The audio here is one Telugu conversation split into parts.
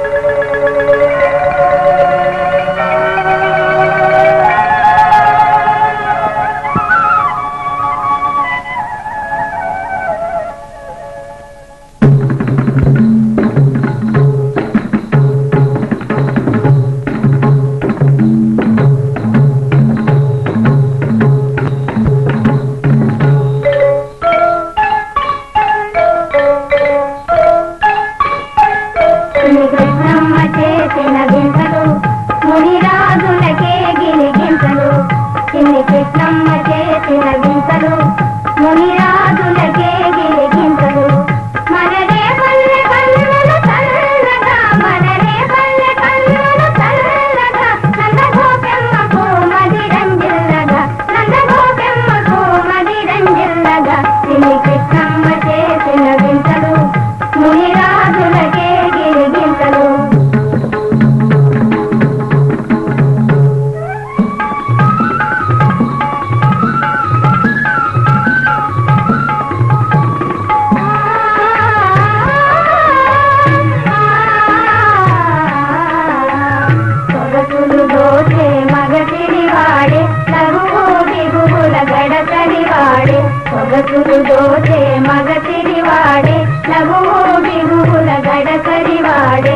కృష్ణమ్మ చేసిన గింతలు మునిరాజులకే గిలిగింతలు చిన్ని కృష్ణమ్మ చేసిన గింతలు మునిరాజులకే గిలిగింతలు మనరే పల్లె కన్నులు చల్లగా మనరే పల్లె కన్నులు చల్లగా నందగోపెమ్మకు మదిరంజిల్లగా నందగోపెమ్మకు మదిరంజిల్లగా చిన్ని కృష్ణమ్మ చేసిన గింతలు మునిరాజులకే గిరిగింతలు సొగసులు దోచే మగసిరి వాడే తగువు దిగువుల గడసరి వాడే సొగసులు దోచే మగసిరి వాడే తగువు దిగువుల గడసరి వాడే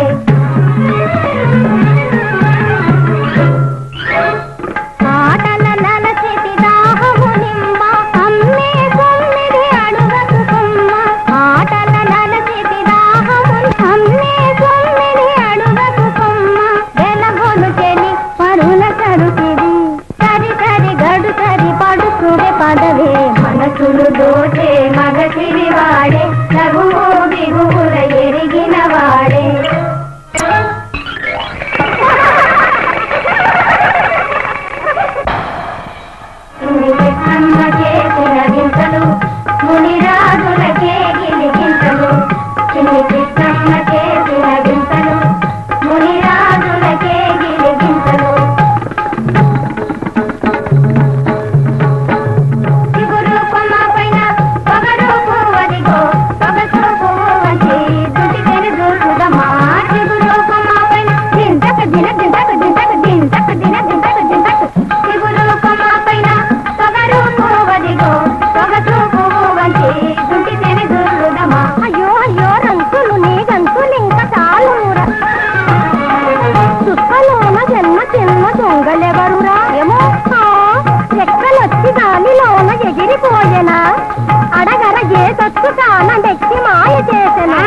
ఆటల నలచితి దాహము నిమ్మ అమ్మే కొమ్మిది అడుగకు కొమ్మ ఆటల నలచితి దాహము అమ్మే కొమ్మిది అడుగకు కొమ్మ వెలగొలు చెలి పరుల కరుతిది సరి సరి గడు సరి పడుకుడే పదవే మనసులు దోచే మగసిరి వాడే లఘువు బిగువుల ఎరిగిన వాడే కృష్ణమ్మ చేసిన గింతలు మునిరాజులకే గిలిగింతలు చిన్ని కృష్ణమ్మ చేసిన గింతలు మునిరాజులకే గిలిగింతలు చిగురు కొమ్మ పైన పొగరు పువ్వదిగో సొగసు పువ్వు వంచి దుటి తెరి దూసుదమ్మా చిగురు కొమ్మ పైన దింతక దిన దింతక దింతక దింతక దిన దింతక దింతక చిగురు కొమ్మ పైన పొగరు పువ్వదిగో సొగసు పువ్వు వంచి దుటి తెరి దూసుదమ్మా అయ్యో అయ్యో రంకులు నీ గంతులు ఇంకా చాలురా చుక్కలోన జన్మ జన్మ దొంగలెవరురా ఏమో రెక్కలొచ్చి గాలిలోన ఎగిరిపోయెనా అడగర ఏ తొత్తు కానడెక్కి మాయ చేసెనా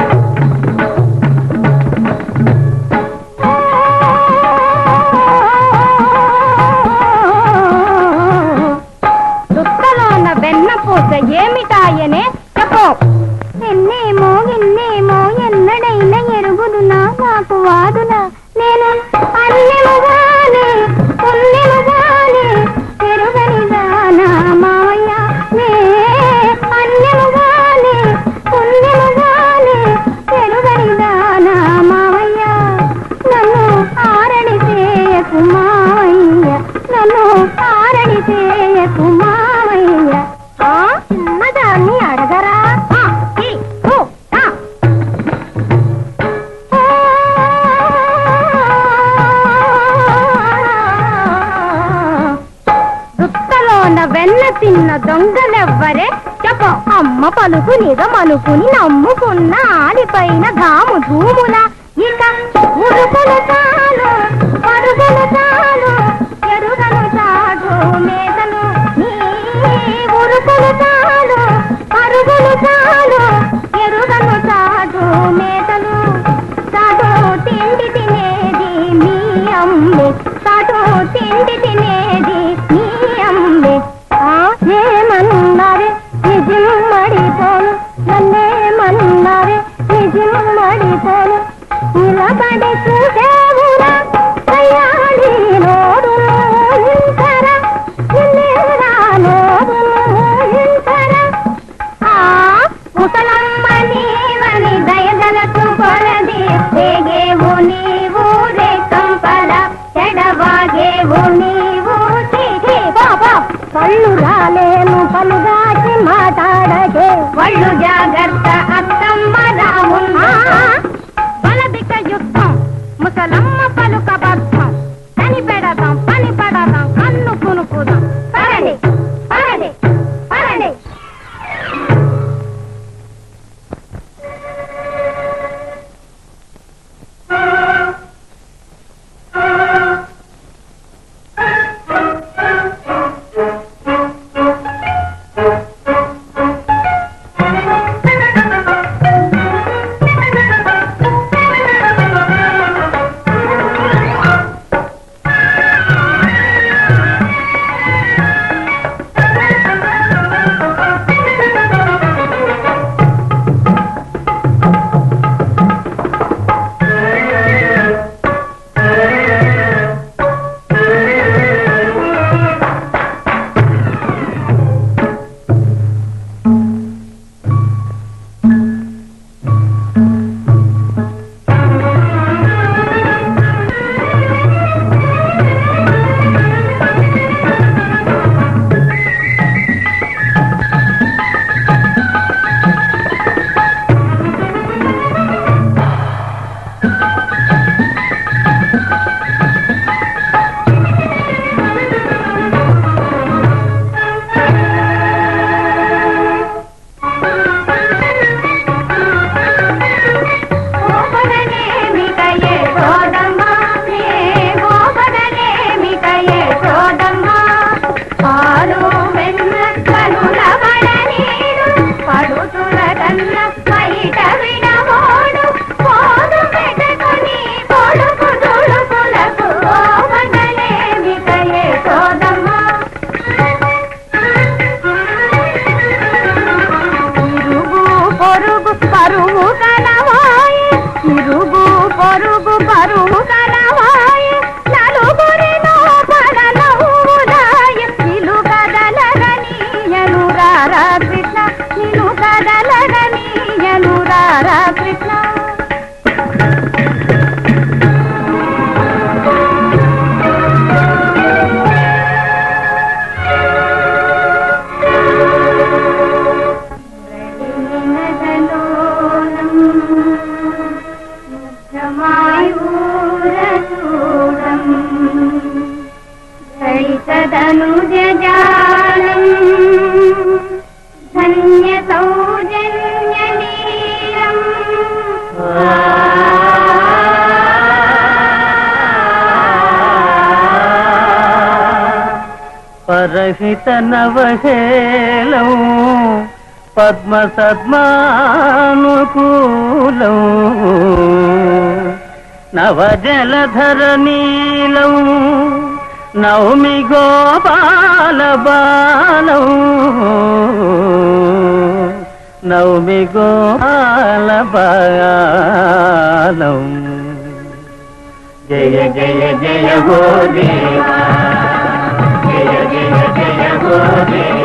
దుక్కలోన వెన్న పూస ఏమిటాయనే చెప్పు ఎన్నేమో ఎన్నేమో ఎన్నడైనా ఎరుగుదునా నాకు వాదునా నేను అన్నెముగానే పుణ్యముగానే ఎరుగని దానా మావయ్య నే అన్నెముగానే పుణ్యముగానే ఎరుగని దానా మావయ్య నన్ను ఆరణి చేయకు మావయ్య నన్ను ఆరణి చేయకు మావయ్య ఆ చిన్నదాన్ని అడగరా ఆ, ఈ, ఓ, ఆ. దుక్కలోన వెన్న తిన్న దొంగలెవ్వరే చెప్ప అమ్మ పలుకు నిజమనుకుని నమ్ముకున్న ఆలిపైన గాము ధూముల ఇక ఉరుకులు చాలు పరుగులు చాలు ఎరుగను చాలు మేతలు నీ ఉరుకులు చాలు పరుగులు చాలు ఎరుగను చాలు మేతలు చాటు తిండి తినేది మీ అమ్మే చాటు తిండి తినేది మీ అమ్మే ఆ ఏమన్నారే నిజం మడిపోను నన్నేమన్నారే నిజం మడిపోను నిలబడి చూసేవురా కయ్యాడి నోడు ఇంతరా నిన్నేరా నోడు ఇంతరా ఆ ముసలమ్మ నీవని దయదలకు కొలది రేగేవు నీవు రే కంపల చెడవాగేవు నీవు చీచి బాబా కళ్ళు రాలేను పలుగాచి మాట్లాడకే ఒళ్ళు జాగ్రత్త అత్తమ్మ రామున్నా బలదిక యుద్ధ మాయూరచూడం దళితదనుజాలం ధన్య సౌజన్యలీలం పరహిత నవహేలం పద్మ సద్మానుకూలం నవజలధర నీలం నవమి గోపాల బాలం నవమి గోపాల బాలం జయ జయ జయ హో దేవా జయ జయ జయ హో దేవా